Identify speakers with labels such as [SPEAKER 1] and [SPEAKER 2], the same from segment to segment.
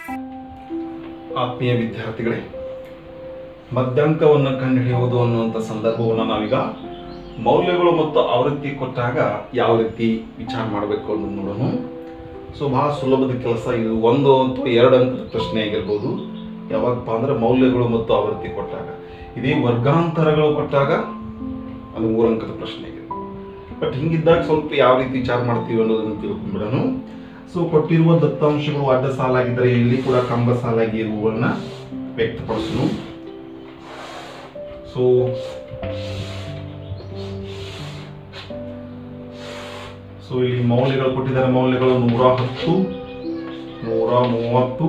[SPEAKER 1] ಆತ್ಮೀಯ ವಿದ್ಯಾರ್ಥಿಗಳೇ ಮಧ್ಯಾಂಕವನ್ನು ಕಂಡುಹಿಡಿಯುವುದು ಅನ್ನುವಂಥ ಸಂದರ್ಭವನ್ನು ನಾವೀಗ ಮೌಲ್ಯಗಳು ಮತ್ತು ಆವೃತ್ತಿ ಕೊಟ್ಟಾಗ ಯಾವ ರೀತಿ ವಿಚಾರ ಮಾಡಬೇಕು ಅನ್ನೋದು ನೋಡೋಣ ಸೊ ಬಹಳ ಸುಲಭದ ಕೆಲಸ ಇದು ಒಂದು ಅಥವಾ ಎರಡು ಅಂಕದ ಪ್ರಶ್ನೆ ಆಗಿರ್ಬೋದು ಯಾವಾಗಪ್ಪ ಅಂದ್ರೆ ಮೌಲ್ಯಗಳು ಮತ್ತು ಆವೃತ್ತಿ ಕೊಟ್ಟಾಗ ಇದೇ ವರ್ಗಾಂತರಗಳು ಕೊಟ್ಟಾಗ ಅದು ಮೂರು ಅಂಕದ ಪ್ರಶ್ನೆ ಆಗಿದೆ ಬಟ್ ಹಿಂಗಿದ್ದಾಗ ಸ್ವಲ್ಪ ಯಾವ ರೀತಿ ವಿಚಾರ ಮಾಡ್ತೀವಿ ಅನ್ನೋದನ್ನು ತಿಳ್ಕೊಂಡ್ಬಿಡೋಣ ಸೊ ಕೊಟ್ಟಿರುವ ದತ್ತಾಂಶಗಳು ಅಡ್ಡ ಸಾಲಾಗಿದ್ದರೆ ಇಲ್ಲಿ ಕೂಡ ಕಂಬ ಸಾಲಾಗಿ ಇರುವುಗಳನ್ನ ವ್ಯಕ್ತಪಡಿಸೋಣ ಸೊ ಸೊ ಇಲ್ಲಿ ಮೌಲ್ಯಗಳು ಕೊಟ್ಟಿದ್ದಾರೆ ಮೌಲ್ಯಗಳು ನೂರ ಹತ್ತು ನೂರ ಮೂವತ್ತು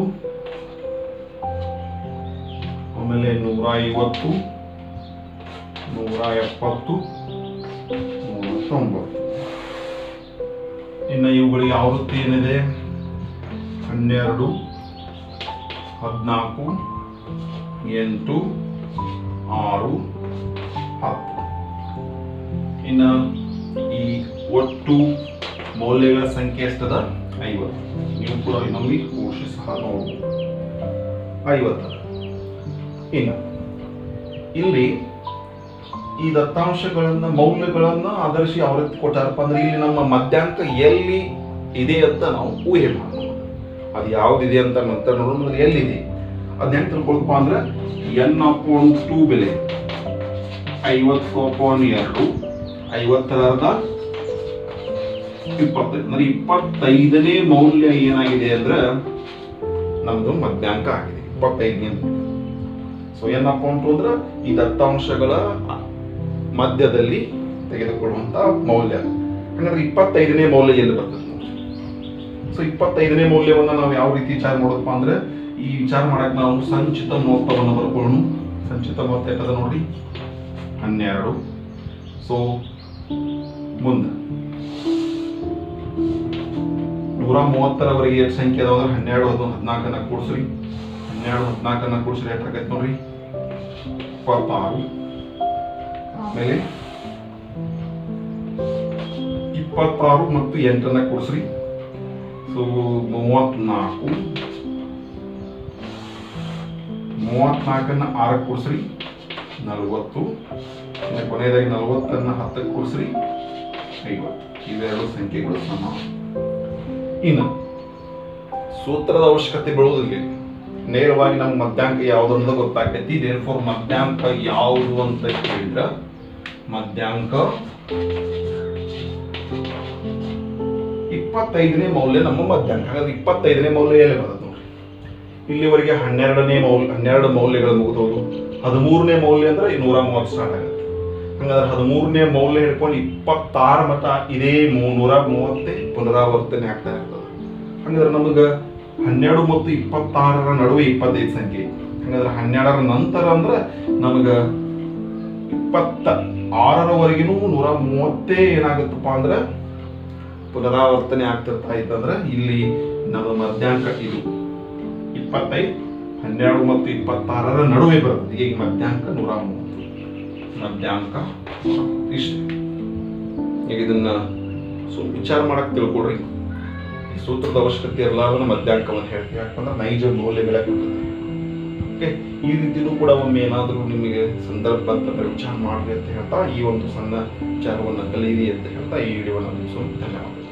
[SPEAKER 1] ಆಮೇಲೆ ನೂರ ಐವತ್ತು ನೂರ ಎಪ್ಪತ್ತು ನೂರ ತೊಂಬತ್ತು ಇನ್ನು ಇವುಗಳಿಗೆ ಆವೃತ್ತಿ ಏನಿದೆ ಹನ್ನೆರಡು ಹದಿನಾಲ್ಕು ಎಂಟು ಆರು ಹತ್ತು ಇನ್ನು ಈ ಒಟ್ಟು ಮೌಲ್ಯಗಳ ಸಂಖ್ಯೆ ಎಷ್ಟದ ಐವತ್ತು ನೀವು ಕೂಡ ಇನ್ನೊಮ್ಮೆ ಕೂಡಿಸಿ ಸಹ ನೋಡ್ಬೋದು ಐವತ್ತು ಇನ್ನು ಇಲ್ಲಿ ಈ ದತ್ತಾಂಶಗಳನ್ನ ಮೌಲ್ಯಗಳನ್ನ ಆಧರಿಸಿ ಆವೃತ್ತಿ ಕೊಟ್ಟಾರಪ್ಪ ಅಂದ್ರೆ ಇಲ್ಲಿ ನಮ್ಮ ಮಧ್ಯಾಂಕ ಎಲ್ಲಿ ಇದೆ ಅಂತ ನಾವು ಊಹೆ ಮಾಡೋಣ ಅದು ಯಾವ್ದಿದೆ ಅಂತ ನಂತರ ನೋಡೋಣ ಅದು ಎಲ್ಲಿದೆ ಅದನ್ನ ಹೆಂಗೆ ತಿಳ್ಕೊಳಪ್ಪ ಅಂದ್ರೆ ಎನ್ ಅಪಾನ್ ಟೂ ಬೆಲೆ ಐವತ್ತು ಅಪಾನ್ ಎರಡು ಐವತ್ತರ ಅರ್ಧ ಇಪ್ಪತ್ತೈದು ಅಂದ್ರೆ ಇಪ್ಪತ್ತೈದನೇ ಮೌಲ್ಯ ಏನಾಗಿದೆ ಅಂದ್ರೆ ನಮ್ದು ಮಧ್ಯಾಂಕ ಆಗಿದೆ ಇಪ್ಪತ್ತೈದನೇ ಸೊ ಏನಪ್ಪ ಉಂಟು ಅಂದ್ರೆ ಈ ದತ್ತಾಂಶಗಳ ಮಧ್ಯದಲ್ಲಿ ತೆಗೆದುಕೊಳ್ಳುವಂತ ಮೌಲ್ಯ ಹಂಗಂದ್ರೆ ಇಪ್ಪತ್ತೈದನೇ ಮೌಲ್ಯ ಎಲ್ಲಿ ಬರ್ತದೆ ನೋಡಿ ಸೊ ಇಪ್ಪತ್ತೈದನೇ ಮೌಲ್ಯವನ್ನ ನಾವು ಯಾವ ರೀತಿ ವಿಚಾರ ಮಾಡೋದಪ್ಪ ಅಂದ್ರೆ ಈ ವಿಚಾರ ಮಾಡಕ್ ನಾವು ಸಂಚಿತ ಮೊತ್ತವನ್ನು ಬರ್ಕೊಳ್ಳೋಣ ಸಂಚಿತ ಮೊತ್ತ ಎಷ್ಟದ ನೋಡಿ ಹನ್ನೆರಡು ಸೊ ಮುಂದೆ ನೂರ ಮೂವತ್ತರವರೆಗೆ ಎಷ್ಟು ಸಂಖ್ಯೆ ಅದಾವ ಅಂದ್ರೆ ಹನ್ನೆರಡು ಹದಿನೊಂದು ಹದಿನಾಲ್ಕನ್ನ ಕೂಡಿಸ್ರಿ ಹನ್ನೆರಡು ಹದಿನಾಲ್ಕನ್ನ ಕೂಡಿಸ್ರಿ ಎಷ್ಟಾಗೈತೆ ನೋಡ್ರಿ ಇಪ್ಪತ್ತಾರು ಆಮೇಲೆ ಇಪ್ಪತ್ತಾರು ಮತ್ತು ಎಂಟನ್ನ ಕೂಡಿಸ್ರಿ ಸೊ ಮೂವತ್ನಾಲ್ಕು ಮೂವತ್ನಾಲ್ಕನ್ನ ಆರಕ್ಕೆ ಕೂಡಿಸ್ರಿ ನಲವತ್ತು ಇನ್ನು ಕೊನೆಯದಾಗಿ ನಲವತ್ತನ್ನ ಹತ್ತಕ್ಕೆ ಕೂಡಿಸ್ರಿ ಐವತ್ತು ಇವೆರಡು ಸಂಖ್ಯೆಗಳು ಸಮ ಇನ್ನು ಸೂತ್ರದ ಅವಶ್ಯಕತೆ ಬೀಳುವುದಿಲ್ಲ ನೇರವಾಗಿ ನಮ್ಮ ಮಧ್ಯಾಂಕ ಯಾವುದು ಅನ್ನೋದು ಗೊತ್ತಾಗ್ತೈತಿ ದೇರ್ಫೋರ್ ಮಧ್ಯಾಂಕ ಯಾವುದು ಅಂತ ಕೇಳಿದ್ರ ಮಧ್ಯಾಂಕ ಇಪ್ಪತ್ತೈದನೇ ಮೌಲ್ಯ ನಮ್ಮ ಮಧ್ಯಾಂಕ ಹಾಗಾದ್ರೆ ಇಪ್ಪತ್ತೈದನೇ ಮೌಲ್ಯ ಎಲ್ಲಿ ಬರ್ತದೆ ನೋಡ್ರಿ ಇಲ್ಲಿವರೆಗೆ ಹನ್ನೆರಡನೇ ಮೌಲ್ಯ ಹನ್ನೆರಡು ಮೌಲ್ಯಗಳು ಮುಗಿದೋದು ಹದಿಮೂರನೇ ಮೌಲ್ಯ ಅಂದ್ರೆ ಈ ನೂರ ಮೂವತ್ತು ಸ್ಟಾರ್ಟ್ ಆಗುತ್ತೆ ಹಂಗಾದ್ರೆ ಹದಿಮೂರನೇ ಮೌಲ್ಯ ಹಿಡ್ಕೊಂಡು ಇಪ್ಪತ್ತಾರು ಮಟ ಇದೇ ಮೂ- ನೂರ ಮೂವತ್ತೇ ಪುನರಾವರ್ತನೆ ಆಗ್ತಾ ಇರ್ತದೆ ಹಂಗಾದ್ರೆ ನಮಗೆ ಹನ್ನೆರಡು ಮತ್ತು ಇಪ್ಪತ್ತಾರರ ನಡುವೆ ಇಪ್ಪತ್ತೈದು ಸಂಖ್ಯೆ ಹಂಗಾದ್ರೆ ಹನ್ನೆರಡರ ನಂತರ ಅಂದ್ರೆ ನಮಗೆ ಇಪ್ಪತ್ತ ಆರರವರೆಗಿನೂ ನೂರ ಮೂವತ್ತೇ ಏನಾಗುತ್ತಪ್ಪ ಅಂದ್ರೆ ಪುನರಾವರ್ತನೆ ಆಗ್ತಿರ್ತಾ ಇತ್ತಂದ್ರೆ ಇಲ್ಲಿ ನಮ್ಮ ಮಧ್ಯಾಂಕ ಇದು ಇಪ್ಪತ್ತೈದು ಹನ್ನೆರಡು ಮತ್ತು ಇಪ್ಪತ್ತಾರರ ನಡುವೆ ಬರುತ್ತೆ ಈಗ ಮಧ್ಯಾಂಕ ನೂರ ಮೂವತ್ತು ಮಧ್ಯಾಂಕ ಇಷ್ಟು ಈಗ ಇದನ್ನ ಸ್ವಲ್ಪ ವಿಚಾರ ಮಾಡಕ್ ತಿಳ್ಕೊಡ್ರಿ ಈ ಸೂತ್ರದ ಅವಶ್ಯಕತೆ ಇರಲಾರ್ದ ಮಧ್ಯಾಂಕವನ್ನು ಹೇಳ್ತೀವಿ ಯಾಕಂದ್ರೆ ನೈಜ ಮೌಲ್ಯಗಳೇ ಕೊಟ್ಟಿದೆ ಓಕೆ ಈ ರೀತಿನೂ ಕೂಡ ಒಮ್ಮೆ ಏನಾದರೂ ನಿಮಗೆ ಸಂದರ್ಭ ಬಂತಂದ್ರೆ ವಿಚಾರ ಮಾಡ್ರಿ ಅಂತ ಹೇಳ್ತಾ ಈ ಒಂದು ಸಣ್ಣ ವಿಚಾರವನ್ನು ಕಲೀರಿ ಅಂತ ಹೇಳ್ತಾ ಈ ವಿಡಿಯೋವನ್ನು ಮುಗಿಸೋಣ ಧನ್ಯವಾದ